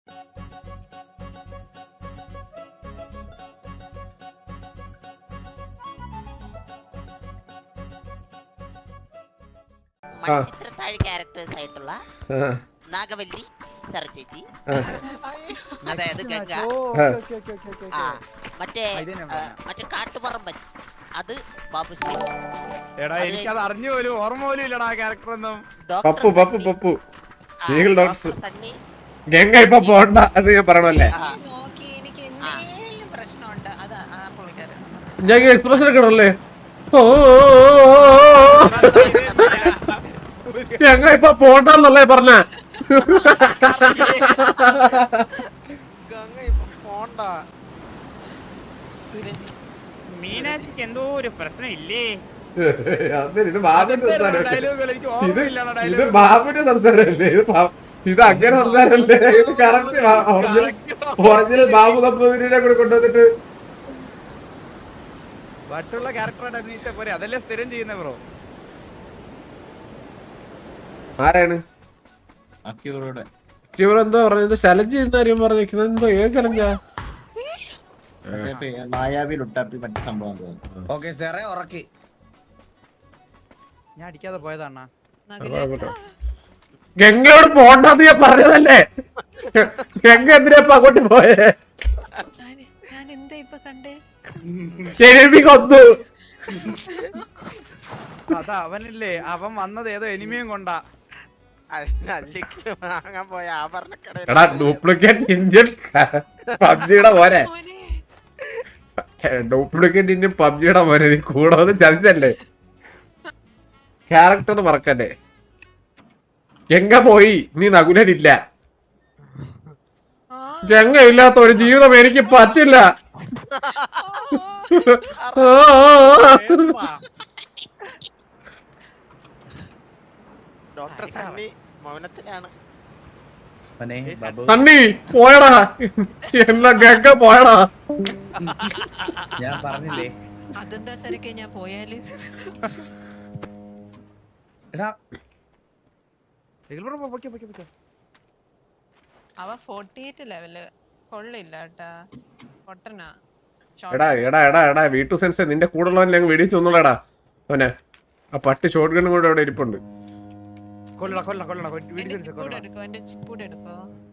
മൺചിത്രത്താഴ് characters ആയിട്ടുള്ള ആ, Nagavalli sir ചേച്ചി ആ. അതായത് ഗംഗ ആ മറ്റേ ആ, മറ്റേ കാട്ടുപറമ്പൻ അത് ബാബുശ്രീ എടാ എനിക്കത് അറിഞ്ഞു പോലും ഓർമ്മ പോലും ഇല്ലടാ ക്യാരക്ടർ ഒന്നും ഡോക്ടർ പപ്പു പപ്പു സണ്ണി, പപ്പു ആ, Eagle doctor Dogs. Sunny, Ganga ഇപ്പൊ പോണ്ട അത് ഞാൻ പറയണല്ലേ ആ, നോക്കി എനിക്ക് എന്തെങ്കിലും പ്രശ്നമുണ്ട് അതാ ആ പുള്ളിക്കാരൻ ഞാൻ എക്സ്പ്രഷൻ എടുക്കണല്ലേ ഓ ഗംഗ ഇപ്പൊ പോണ്ടെന്നല്ലേ പറഞ്ഞ സുരജി മീനാക്ഷിക്ക് എന്തോ ഒരു പ്രശ്നം ഇല്ലേ ഇത് ബാബുന്റെ സംസാരം ഡയലോഗുകൾ എനിക്ക് ഇത് ഓർമ്മയില്ലടാ ഇത് ഡയലോഗ് ബാബുന്റെ സംസാരമല്ലേ ഇത് ബാ- ഇത് അങ്ങനെ സംസാരമല്ലേ ഇത് കറക്റ്റ് ഒറിജിനൽ ഒറിജിനൽ ബാബു തപ്പൂരിനെ കൂടെ കൊണ്ടുവന്നിട്ട് മറ്റുള്ള ക്യാരക്ടറായിട്ട് അഭിനയിച്ച പോരെ അതല്ലേ സ്ഥിരം ചെയ്യുന്ന ബ്രോ ആരാണ് അക്യൂറുടെ ക്യൂർ എന്തോ പറഞ്ഞത് ചലഞ്ച് ചെയ്യുന്ന കാര്യം പറഞ്ഞിരിക്കുന്നത് എന്തോ ഏത് ചലഞ്ചാ മായാവി ലുട്ടാപ്പി മറ്റു സംഭവം തോന്നുന്നു ഓക്കെ സാറേ ഉറക്കി ഞാൻ അടിക്കാതെ പോയതാണ് നഗരേട്ടാ ഗംഗയോട് പോണ്ടെന്ന് ഞാൻ പറഞ്ഞതല്ലേ ഗംഗ എന്തിനാ ഇപ്പൊ അങ്ങോട്ട് പോയേ ഞാൻ ഞാൻ എന്താ ഇപ്പൊ കണ്ടേ എഴുതി കൊന്നു അതാ അവനില്ലേ അവൻ വന്നത് ഏതോ എനിമയും കൊണ്ടാ അല്ല- അല്ലിക്ക് വാങ്ങാൻ പോയ ആഭരണക്കടയിൽ എടാ ഡ്യൂപ്ലിക്കേറ്റ് ഇന്ത്യൻ പബ്ജിയുടെ പോരെ മോനെ ഡ്യൂപ്ലിക്കേറ്റ് ഇന്ത്യൻ പബ്ജിയുടെ പോരെ നീ കൂടെ വന്ന് ചതിച്ചല്ലേ ക്യാരക്ടർ മറക്കല്ലേ ഗംഗ പോയി നീ നകുലനില്ല ആ ഗംഗ ഇല്ലാത്ത ഒരു ജീവിതം എനിക്ക് പറ്റില്ല ആ, ആ, ആ. ഡോക്ടർ സണ്ണി മൗനത്തിലാണ് മനെ ബാബു സണ്ണി പോയടാ എന്നാ ഗംഗ പോയടാ ഞാൻ പറഞ്ഞില്ലേ അതെന്താ സരക്കെ ഞാൻ പോയാല് എടാ ബ്രോ പൊയ്ക്കോ പൊയ്ക്കോ പൊയ്ക്കോ അവ ഫോർട്ടി എയ്റ്റ് ലെവല് കൊള്ളില്ല കേട്ടാ പൊട്ടനാ എടാ എടാ എടാ എടാ വീട്ടു സെൻസ് നിന്റെ കൂടെ ഉള്ളവൻ ഞങ്ങൾ വെടിച്ചു ഒന്നുള്ളടാ അവനെ ആ പട്ടി ഷോട്ട് ഗണ്ണും കൂടെ അവിടെ ഇരിപ്പുണ്ട് കൊല്ലണ കൊല്ലണ കൊല്ലണ എന്റെ വീട്ടിൽ ചിപ്പൂട് എടുക്കോ എന്റെ ചിപ്പൂട് എടുക്കോ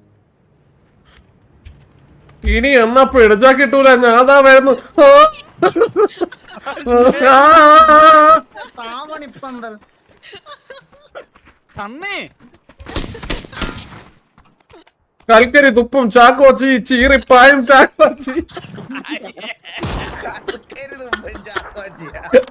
ഇനി എന്നാ പിടിച്ചാ കിട്ടൂല ഞാൻ അതാ വരുന്നു ആ. ആ. താമണിപ്പന്തൽ സണ്ണേ കൽക്കരി തുപ്പും ചാക്കോച്ചി ചീറിപ്പായും ചാക്കോച്ചി കൽക്കരി തുപ്പും ചാക്കോച്ചി.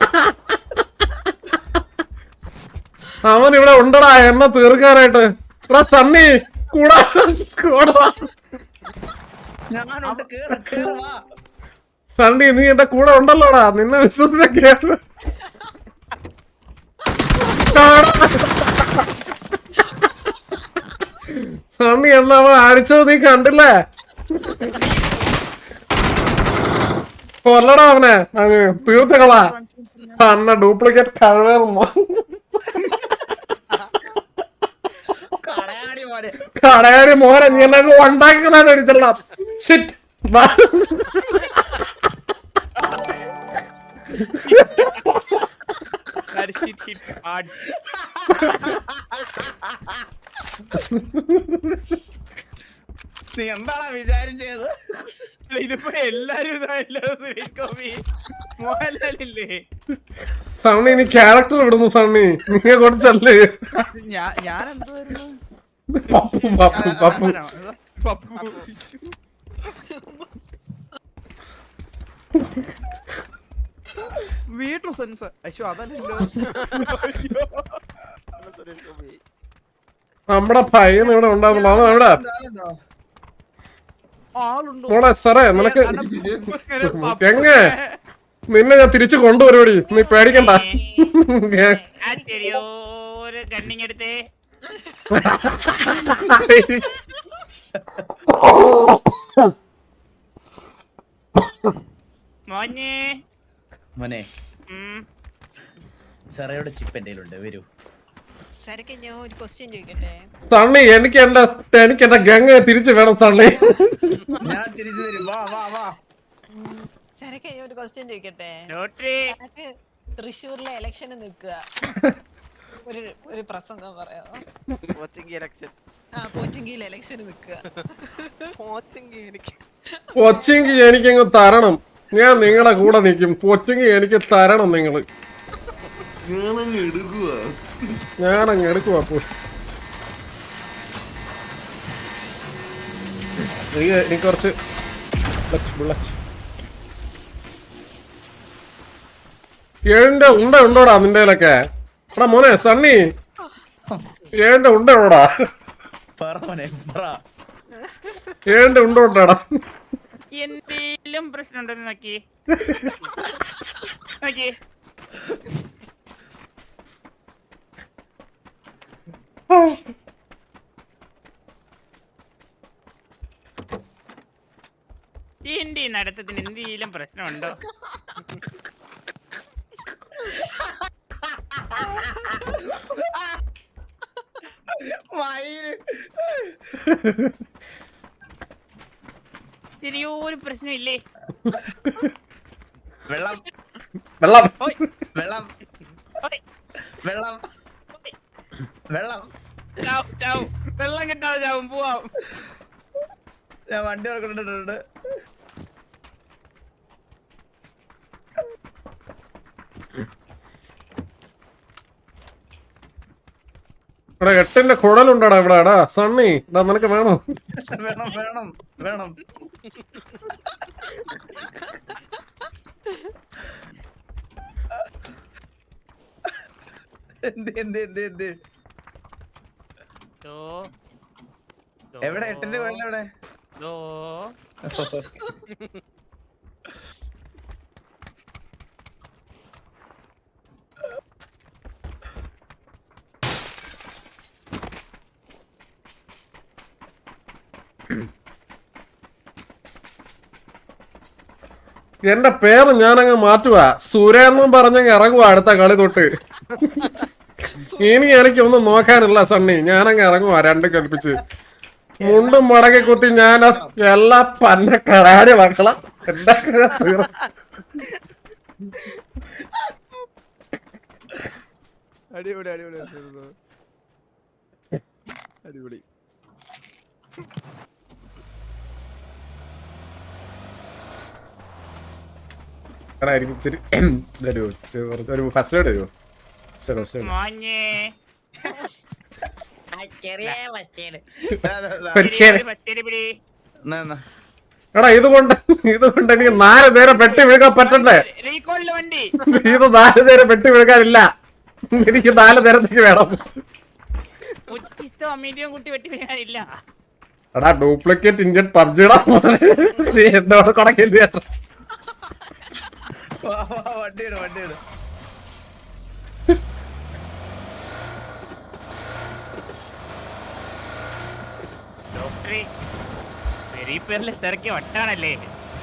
അവൻ ഇവിടെ ഉണ്ടടാ എണ്ണ തീർക്കാനായിട്ട് എടാ സണ്ണി കൂടാ കൂടാ ഞാനുണ്ട് കേറ് കേറ് വാ സണ്ണി നീ എന്റെ കൂടെ ഉണ്ടല്ലോടാ നിന്നെ വിശ്വസിച്ച സണ്ണി എന്നാ അവൻ അടിച്ചത് നീ കണ്ടില്ലേ കൊല്ലടാ അവനെ അങ്ങ് തീർത്തകളാ അന്ന ഡ്യൂപ്ലിക്കേറ്റ് കഴിവേറുമോ കടയാടി പോലെ കടയാടി മോനെ നീ എന്നെ ഉണ്ടാക്കിക്കളാൻ അടിച്ചല്ല ഷിറ്റ് നീ എന്താണ് വിചാരിച്ചത് ഇതിപ്പോ എല്ലാരും ഇതായല്ലോ സുരേഷ് ഗോപി മോഹൻലാലില്ലേ സണ്ണി നീ ക്യാരക്ടർ വിടുന്നു സണ്ണി നീ കുറച്ചല്ലേ ഞാൻ ഞാൻ എന്തായിരുന്നു പപ്പു പപ്പു പപ്പു പപ്പു വീട്ടു സെൻസ് അയ്യോ അതല്ലല്ലോ അയ്യോ. സുരേഷ് ഗോപി നമ്മുടെ പയ്യൻ ഇവിടെ ഉണ്ടായിരുന്നു അവൻ എവിടെ ആളുണ്ടോ? ആളുണ്ടോ മോളെ സാറേ നിനക്ക് ഇങ്ങനെ പപ്പു എങ്ങ നിന്നെ ഞാൻ തിരിച്ചു കൊണ്ടുവരുവടി നീ പേടിക്കണ്ട ഒരു ഗണ്ണിങ് എടുത്തേ മോനെ മോനെ ഉം. സെറയുടെ ചിപ്പ് എന്റെ കയ്യിലുണ്ട് വരൂ സരക്ക് ഞാൻ ഒരു ക്വസ്റ്റ്യൻ ചോദിക്കട്ടെ സണ്ണി എനിക്ക് എന്റെ എനിക്ക് എന്റെ ഗംഗ തിരിച്ചു വേണം സണ്ണി ഞാൻ തിരിച്ചു തരും വാ വാ വാ സരക്ക് ഞാൻ ഒരു ക്വസ്റ്റ്യൻ ചോദിക്കട്ടെ ലോട്ടറി സരക്ക് തൃശ്ശൂരിലെ ഇലക്ഷന് നിക്കുക ഒരു ഒരു പ്രസംഗം പറയാമോ കോച്ചിങ് ഇലക്ഷൻ ആ പോച്ചിങ്കിയിൽ ഇലക്ഷന് നിക്കുക കോച്ചിങ് എനിക്ക് കൊച്ചിങ്കി എനിക്കങ്ങ് തരണം ഞാൻ നിങ്ങളുടെ കൂടെ നിൽക്കും കൊച്ചിങ്കി എനിക്ക് തരണം നിങ്ങള് ഞാനങ്ങ് എടുക്കുക ഞാനങ്ങ് എടുക്കുവാ പോ നീ നീ കുറച്ച് ബുള്ളറ്റ് ബുള്ളറ്റ് ഏഴിന്റെ ഉണ്ട ഉണ്ടോടാ നിന്റെലൊക്കെ എടാ മോനെ സണ്ണി ഏഴിന്റെ ഉണ്ട ഉണ്ടോടാ പറ മോനെ പറ ഏഴിന്റെ ഉണ്ട ഉണ്ടോടാ എന്തേലും പ്രശ്നമുണ്ടെന്ന് നോക്കി നോക്കി എന്റെ ഈ നടത്തത്തിന് എന്തെങ്കിലും പ്രശ്നമുണ്ടോ മയില് ചെറിയൊരു പ്രശ്നമില്ലേ വെള്ളം വെള്ളം ഓയ് വെള്ളം ഓയ് വെള്ളം വെള്ളം ചാവും ചാവും വെള്ളം കിട്ടാതെ ചാവും പോവാം ഞാൻ വണ്ടി കൊണ്ടിട്ടുണ്ട് എടാ എട്ടിന്റെ കുഴലുണ്ടോടാ ഇവിടെ എടാ സണ്ണി എടാ നിനക്ക് വേണോ വേണം വേണം വേണം എന്ത് എന്ത് എന്ത് എന്ത് ദോ, ദോ, എവിടെ എട്ടിന്റെ വെള്ളം എവിടെ ദോ. എന്റെ പേര് ഞാനങ്ങ് മാറ്റുവാ സുരേന്നും പറഞ്ഞങ്ങ് ഇറങ്ങുവാ അടുത്ത കളി തൊട്ട് ഇനി എനിക്കൊന്നും നോക്കാനില്ല സണ്ണി ഞാനങ്ങ് ഇറങ്ങുവാ രണ്ട് കൽപ്പിച്ച് മുണ്ടും മുടക്കി കുത്തി ഞാൻ എല്ലാ പന്ന കടാടി മക്കള എന്റെ തീർ- അടിപൊളി അടിപൊളി അടിപൊളി എടാ എനിക്ക് ഇച്ചിരി തരുമോ കുറച്ച് ഒരു ഫസ്റ്റ് എയ്ഡ് തരുമോ ഫസ്റ്റ് ഫസ്റ്റ് മോഞ്ഞേ ചെറിയ ഫസ്റ്റ് പരിചയം പച്ചരി പിടി എടാ ഇതുകൊണ്ട് ഇതുകൊണ്ട് എനിക്ക് നാല് നേരം പെട്ടി വീഴാൻ പറ്റണ്ടേ റീകോളില് വണ്ടി ഇത് നാല് നേരം പെട്ടി വീഴാനില്ല എനിക്ക് നാല് നേരത്തേക്ക് വേണം ഉച്ചിഷ്ടം അമീതിയും കുട്ടി വെട്ടി വീഴാനില്ല എടാ ഡ്യൂപ്ലിക്കേറ്റ് ഇഞ്ചൻ പബ്ജിടാ നീ എന്നോട് കൊടക്കില്ല കേട്ടോ വണ്ടിയിട് വണ്ടിയിട് ഡോക്ടറെ പെരി പേരിലെ സെറക്കി വട്ടാണല്ലേ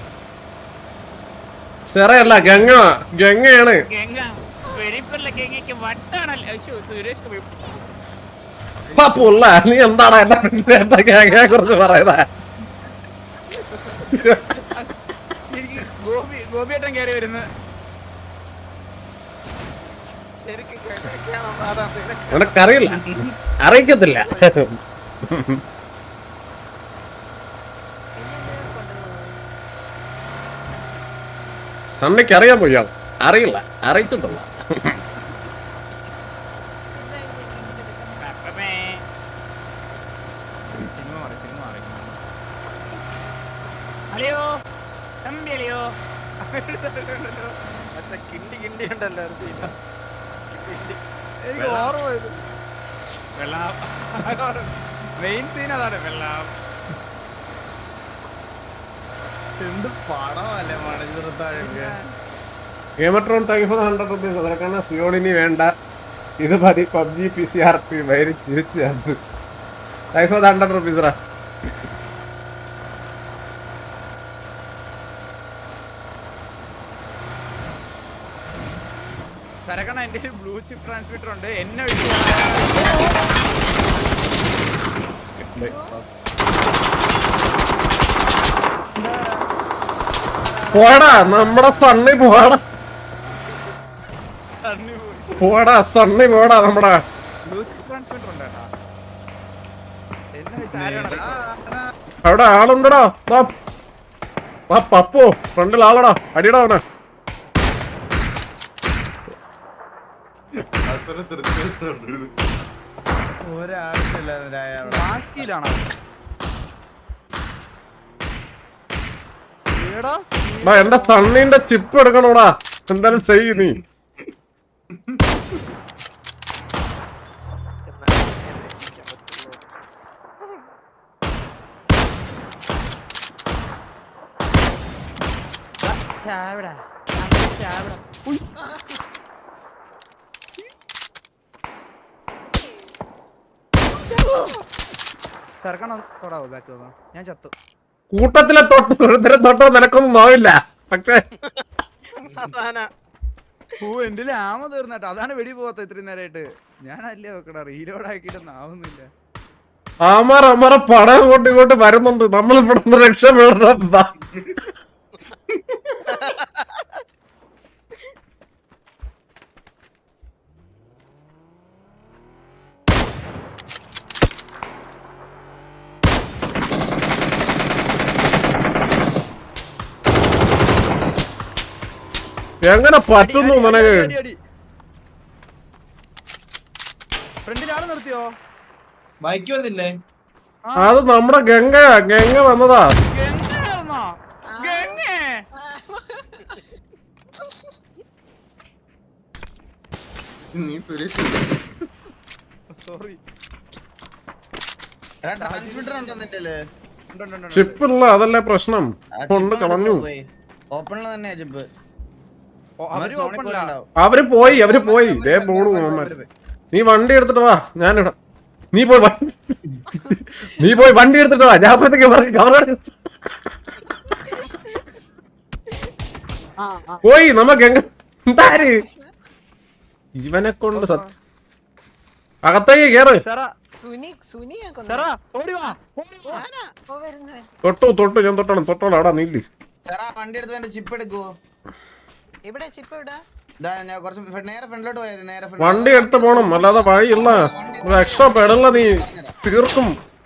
സെറയല്ല ഗംഗ ഗംഗയാണ് ഗംഗ പെരി പേരിലെ ഗംഗയ്ക്ക് വട്ടാണല്ലേ അയ്യോ സുരേഷ് ഗോപി പുള്ള നീ എന്താണ് എന്നെ എന്റെ ഗംഗയെ കുറിച്ച് പറയുന്നത് എനിക്ക് ഗോപി ഗോപിയേട്ടൻ കയറി വരുന്നു ശരിക്കും കേൾക്കണം അതാ നിനക്ക് നിനക്കറിയില്ല അറിയിക്കത്തില്ല സണ്ണിക്ക് അറിയാൻ പോയാൾ അറിയില്ല അറിയിക്കത്തില്ല അപ്പമേ സിനിമ മാറി സിനിമ മാറി അളിയോ തമ്പി അളിയോ മറ്റേ കിണ്ടി കിണ്ടി ഉണ്ടല്ലോ ഒരു scene. കിണ്ടി. എനിക്ക് ഓർമ്മ വെള്ളം മെയിൻ സീൻ അതാണ് വെള്ളം എന്ത് പടമല്ലേ മണിച്ചിറത്താഴൊക്കെ ഗെയിമട്രോൺ തൈഫ് ഹൺഡ്രഡ് റുപ്പീസ് അതിനൊക്കെയാണ് സിയോണിനി വേണ്ട ഇത് മതി PUBG P C R P വൈരി തിരിച്ചു ചേർത്ത് തൈഫ് ഹൺഡ്രഡ് റുപ്പീസ് സരക്കണ എന്റെ ബ്ലൂ ചിപ്പ് ട്രാൻസ്മിറ്റർ ഉണ്ട് എന്നെ ഒഴിച്ച് പോടാ നമ്മുടെ സണ്ണി പോടാ തണ്ണി പോയി. പോടാ സണ്ണി പോടാ നമ്മുടെ ബ്ലൂ ചിപ്പ് ട്രാൻസ്മിറ്റർ ഉണ്ട് കേട്ടാ എന്നെ വെച്ച് ആരാണ് അവിടെ ആളുണ്ടടാ ദാ. വാ പപ്പു ഫ്രണ്ടിൽ ആളടാ അടിയടാ അവനെ അത്ര തെറിച്ചിട്ടുണ്ട് ഒരാവശ്യമില്ല രായ അവിടെ വാശിയിലാണോ ഏടാ എടാ എന്റെ സണ്ണിന്റെ ചിപ്പ് എടുക്കണോടാ എന്തായാലും ചെയ്യ് നീ എന്നാലും എന്നെ രക്ഷിക്കാൻ പറ്റുള്ളൂ. ചാവടാ ചാവടാ ചെറുക്കണോ തൊടാവോ ബാക്ക് വന്നോ ഞാൻ ചത്തു കൂട്ടത്തിലെ തൊട്ട് ഒരുത്തരെ തൊട്ടോ നിനക്കൊന്നും നോവില്ല പക്ഷേ അതാനാ ഓ എന്റെ ആമ തീർന്നട്ടോ അതാണ് വെടി പോവാത്ത ഇത്രയും നേരമായിട്ട് ഞാനല്ലേ നോക്കടാ റീലോഡ് ആക്കിയിട്ടൊന്നും ആവുന്നില്ല ആമാർ അമാരെ പടം അങ്ങോട്ട് ഇങ്ങോട്ട് വരുന്നുണ്ട് നമ്മൾ ഇവിടെ നിന്ന് രക്ഷപ്പെടണം വാ. എങ്ങനെ പറ്റുന്നു നിനക്ക് ഫ്രണ്ടിൽ ആള് നിർത്തിയോ ബൈക്ക് വന്നില്ലേ അത് നമ്മുടെ ഗംഗയാ ഗംഗ വന്നതാ ഗംഗയായിരുന്നോ ഗംഗ നീ സുരേഷ് സോറി ട്രാൻസ്മിറ്റർ ഉണ്ടോ നിന്റെ ചിപ്പില്ല അതല്ലേ പ്രശ്നം കൊണ്ട് കളഞ്ഞു ഓപ്പണില് തന്നെ ചിപ്പ് അവര് ഓപ്പണില്ല അവര് പോയി അവര് പോയി ദേ പോണു അവന്മാര്. നീ വണ്ടി എടുത്തിട്ട് വാ ഞാനിടാം നീ പോയി വണ്ടി നീ പോയി വണ്ടി എടുത്തിട്ട് വാ ഞാൻ അപ്പോഴത്തേക്ക് പറഞ്ഞു കവർ പോയി നമുക്ക് എങ്ങ എന്താര് ഇവനെ കൊണ്ട് സത്യം അകത്തേക്ക് കേറ് സെറ സുനി സുനിയെ സെറ കൊന്നു ഓടി വാ ഓടി വാ. ഓ വരുന്നവൻ തൊട്ടു തൊട്ടു ഞാൻ തൊട്ടോളാം തൊട്ടോളാം അവിടെ നീല്ലി ചേട്ടാ വണ്ടി എടുത്ത് എന്റെ ചിപ്പ് എടുക്കുവോ ഇവിടെ ചിപ്പ് ഇടാ ദാ ഞാൻ കുറച്ച് ഫ്ര- നേരെ ഫ്രണ്ടിലോട്ട് പോയത് നേരെ front- വണ്ടി എടുത്ത് പോണം അല്ലാതെ വഴിയില്ല രക്ഷപ്പെടല്ല നീ തീർക്കും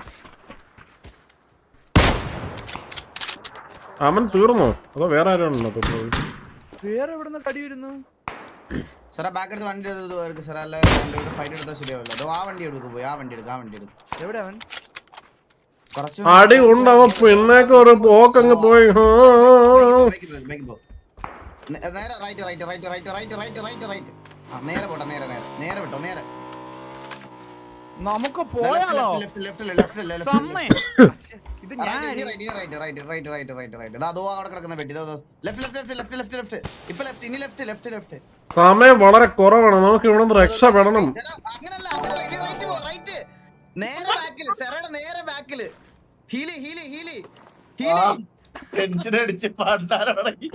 അവൻ തീർന്നോ അതോ വേറെ ആരാണല്ലോ തൊട്ടത് വേറെ എവിടുന്ന് കടി വരുന്നു സാറാ ബാക്ക് എടുത്ത് വണ്ടി എടുത്ത് എടുക്ക് സാറേ അല്ല ഫൈറ്റ് എടുത്താൽ ശരിയാവില്ല അതോ ആ വണ്ടി എടുക്കും പോയി ആ വണ്ടി എടുക്കും ആ വണ്ടി എടുക്കും എവിടെ അവൻ കുറച്ച് അടി കൊണ്ട് അവൻ പിന്നേക്ക് ഒരു പോക്കങ്ങ് പോയി ഹാ. ബൈക്ക് പോ, ബൈക്ക് പോ. നേ- നേരെ right right right right right right right right ആ നേരെ പോട്ടെ നേരെ നേരെ നേരെ വിട്ടോ നേരെ നമുക്ക് പോയാലോ ലെഫ്റ്റ് ലെഫ്റ്റ് ലെഫ്റ്റ് ലെഫ്റ്റ് സമ്മേ ശ്ശെ, ഇത് ഞാൻ right right right right right right അതോ അവിടെ കിടക്കുന്ന പെട്ടി left left left left left ഇപ്പൊ ലെഫ്റ്റ് ഇനി ലെഫ്റ്റ് ലെഫ്റ്റ് ലെഫ്റ്റ് സമയം വളരെ കുറവാണ് നമുക്ക് ഇവിടെ നിന്ന് രക്ഷപ്പെടണം അങ്ങനല്ല അങ്ങനല്ല ഇനി റൈറ്റ് പോ റൈറ്റ് നേരെ ബാക്കിൽ സെറയുടെ നേരെ ബാക്കിൽ ഹീലി ഹീലി ഹീലി ഹീലി ടെൻഷൻ അടിച്ച് പാട്ടാൻ തുടങ്ങി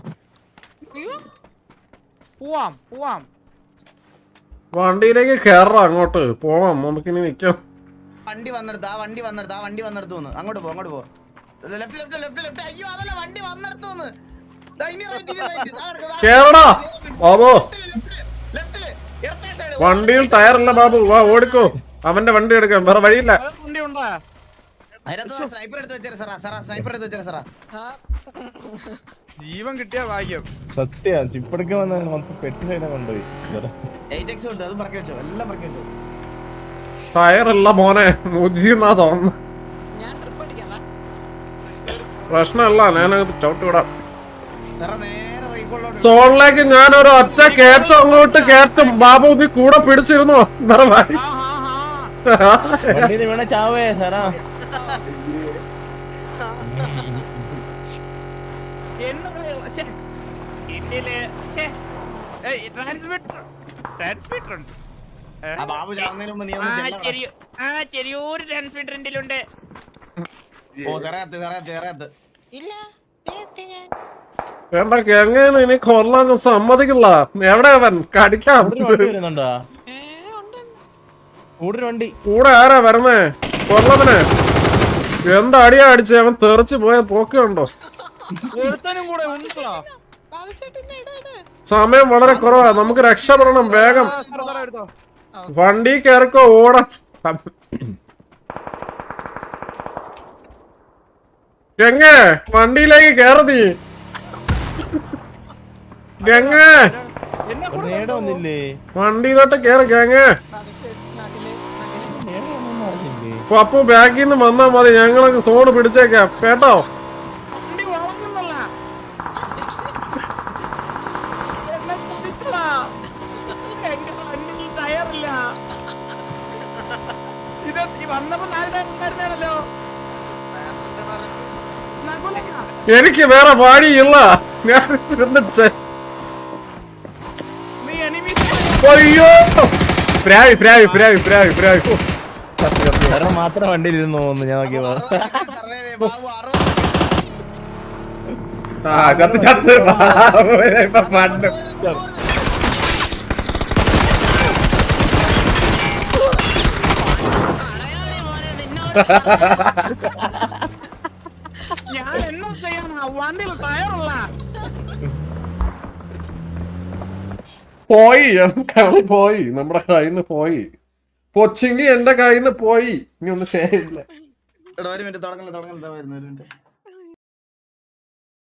പോവാം പോവാം വണ്ടിയിലേക്ക് കയറാം അങ്ങോട്ട് പോവാം നമുക്കിനി നിക്കാം വണ്ടി വന്നെടുത്ത് ആ വണ്ടി വന്നെടുത്ത് ആ വണ്ടി വന്നെടുത്തു തോന്നുന്നു അങ്ങോട്ട് പോ അങ്ങോട്ട് പോ ലെഫ്റ്റ് ലെഫ്റ്റ് ലെഫ്റ്റ് ലെഫ്റ്റ് അയ്യോ അതല്ല വണ്ടി വന്നെടുത്തു തോന്നുന്നു ദാ ഇനി right, ഇനി right. ദാ കിടക്ക്, ദാ കേറടാ ബാബു ലെഫ്റ്റില്, ലെഫ്റ്റില്, ഇടത്തെ side. വണ്ടിയിൽ ടയറില്ല ബാബു വാ ഓടിക്കോ അവന്റെ വണ്ടി എടുക്കാം വേറെ വഴിയില്ല വേറെ വണ്ടി ഉണ്ടാ അതിനകത്ത് സ്നൈപ്പർ എടുത്ത് വെച്ചേരെ സാറാ സാറാ സ്നൈപ്പർ എടുത്ത് വെച്ചേരെ സാറാ ആ, ജീവൻ കിട്ടിയ ഭാഗ്യം സത്യ ചിപ്പെടുക്ക വന്ന മൊത്തം പെട്ടി സൈന കൊണ്ടുപോയി എയ്റ്റ് എക്സ് ഉണ്ട് അത് പറക്കി വെച്ചോ എല്ലാം പറക്കി വെച്ചോ ടയറില്ല മോനെ മുജിന്നാ തോന്നുന്നു ഞാൻ ട്രിപ്പ് അടിക്കാം വാ. പ്രശ്നമല്ല ഞാനത് ചവിട്ടി വിടാം സാറാ നേരെ റൈക്കോളിലോട്ട് സോളിലേക്ക് ഞാൻ ഒരു ഒറ്റ കയറ്റം അങ്ങോട്ട് കയറ്റും ബാബു നീ കൂടെ പിടിച്ചിരുന്നോ വേറെ വഴി വണ്ടിയിൽ വീണ ചാവേ സാറാ ട്രാൻസ്മിറ്റർ ട്രാൻസ്മിറ്റർ ഉണ്ട് ഏ? ആ ബാബു ചാവുന്നതിന് മുമ്പ് നീ ആ, ഒന്ന് ചെല്ലടാ. ചെറിയ- ആ ചെറിയൊരു ട്രാൻസ്മിറ്റർ എൻ്റെ ഉണ്ട് ഓ സാറേ അത്ത് സാറേ അത്ത് സാറേ അത്ത് ഇല്ല എത്തി ഞാൻ വേണ്ട എങ്ങനെ ഇനി കൊല്ലാൻ ഞാൻ സമ്മതിക്കില്ല എവിടെ അവൻ കടിക്കാം കൂടെ വണ്ടി വരുന്നുണ്ടാ ഏ ഉണ്ട് ഉണ്ട്. കൂടെ വണ്ടി കൂടെ ആരാ വരുന്നേ കൊല്ലവന് എന്താ അടിയാ അടിച്ചേ അവൻ തെറിച്ച് പോയ പോക്കുണ്ടോ ഒരുത്തനും കൂടെ ഉണ്ടോ ബാബുസേട്ടൻ്റെ ഇട ഇട്. സമയം വളരെ കുറവാ നമുക്ക് രക്ഷപ്പെടണം വേഗം ആ, സാറേ, സാറേ, എടുത്തോ വണ്ടി കയറിക്കോ ഓടാ ഗംഗ വണ്ടിയിലേക്ക് കേറ് നീ ഗംഗ എന്നെ ഒരു നേട വന്നില്ലേ വണ്ടിയിലോട്ട് കേറ് ഗംഗ ബാബുസേട്ടൻ നഗല് നഗല് നേട വന്നൊന്നും അറിഞ്ഞില്ലേ പപ്പു ബാക്കിൽ നിന്ന് വന്നാ മതി ഞങ്ങളൊക്കെ സോണ് പിടിച്ചേക്കാം കേട്ടോ വണ്ടി വളർന്നല്ല എന്നെ ചതിച്ചതാ എന്റെ വണ്ടിയിൽ ടയറില്ല ഇത് ഈ വന്നപ്പോ നാല് ടയർ ഉണ്ടായിരുന്നല്ലോ നകുലേശാ, എനിക്ക് വേറെ വഴിയില്ല ഞാൻ ഇരുന്ന് ചെ- നീ enemies അയ്യോ പ്രാവി പ്രാവി പ്രാവി പ്രാവി പ്രാവി ഓ, സത്യം, സത്യം. സാറേ മാത്രം വണ്ടിയിൽ ഇരുന്ന് തോന്നുന്നു ഞാൻ നോക്കിയപ്പോ സർവേ ബാബു അറുപത് ആ ചത്ത് ചത്ത് ബാബുവിനെ ഇപ്പൊ പണ്ട് ഞാൻ എന്നാ ചെയ്യാനാ വണ്ടിയിൽ ടയറുള്ള പോയി കളി പോയി നമ്മുടെ കയ്യിൽ നിന്ന് പോയി കൊച്ചിങ്കി എന്റെ കയ്യിൽ നിന്ന് പോയി ഇനി ഒന്നും ചെയ്യില്ല എടാ ഒരു മിനിറ്റ് തുടങ്ങല തുടങ്ങല വരുന്നു ഒരു മിനിറ്റ്